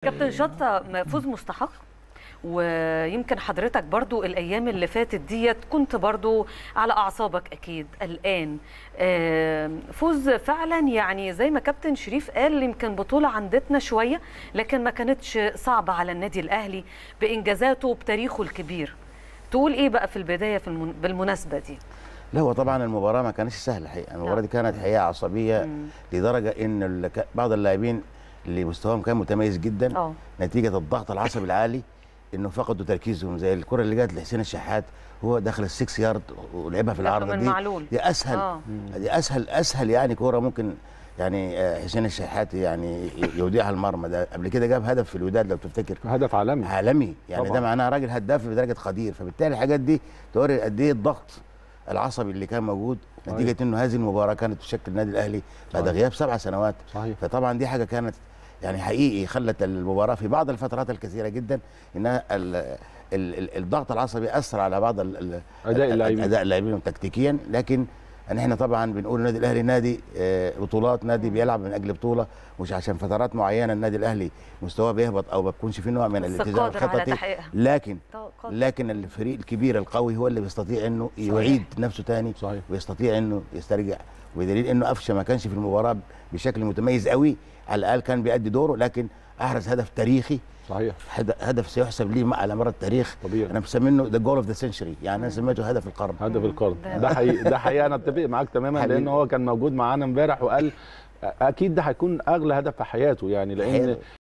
كابتن شطة فوز مستحق ويمكن حضرتك برضو الايام اللي فاتت ديت كنت برضو على اعصابك اكيد الان فوز فعلا يعني زي ما كابتن شريف قال يمكن بطوله عندتنا شويه لكن ما كانتش صعبه على النادي الاهلي بانجازاته وبتاريخه الكبير تقول ايه بقى في البدايه في المن... بالمناسبه دي لا هو طبعا المباراه ما كانتش سهله الحقيقه المباراه دي كانت حقيقه عصبيه مم. لدرجه ان بعض اللاعبين اللي مستواهم كان متميز جدا اه نتيجه الضغط العصبي العالي انه فقدوا تركيزهم زي الكره اللي جت لحسين الشحات هو دخل السكس يارد ولعبها في العارضه من دي معلول دي اسهل اه دي اسهل اسهل يعني كوره ممكن يعني آه، حسين الشحات يعني يوديها المرمى ده قبل كده جاب هدف في الوداد لو تفتكر هدف عالمي عالمي يعني طبعاً. ده معناه راجل هداف بدرجه قدير فبالتالي الحاجات دي توري قد ايه الضغط العصبي اللي كان موجود صحيح. نتيجه انه هذه المباراه كانت تشكل النادي الاهلي بعد صحيح. غياب سبع سنوات صحيح فطبعا دي حاجه كانت يعني حقيقي خلت المباراه في بعض الفترات الكثيره جدا انها ال ال ال الضغط العصبي اثر على بعض ال- ال- اداء اللاعبين اداء اللاعبين تكتيكيا لكن ان احنا طبعا بنقول النادي الاهلي نادي آه، بطولات نادي بيلعب من اجل بطوله مش عشان فترات معينه النادي الاهلي مستواه بيهبط او ما بيكونش فيه نوع من بس الالتزام قادر على الخططي تحقيقها لكن قادر. لكن الفريق الكبير القوي هو اللي بيستطيع انه يعيد نفسه تاني صحيح ويستطيع انه يسترجع بدليل انه قفشه ما كانش في المباراه بشكل متميز قوي على الاقل كان بيأدي دوره لكن احرز هدف تاريخي صحيح هد- هدف سيحسب ليه على مر التاريخ طبيعي انا مسمينه ذا جول اوف ذا سنشري يعني انا سميته هدف القرن هدف القرن ده- ده حقيقي ده حقيقي انا اتفق معاك تماما حبيبي. لان هو كان موجود معانا امبارح وقال اكيد ده هيكون اغلى هدف في حياته يعني لان حلو.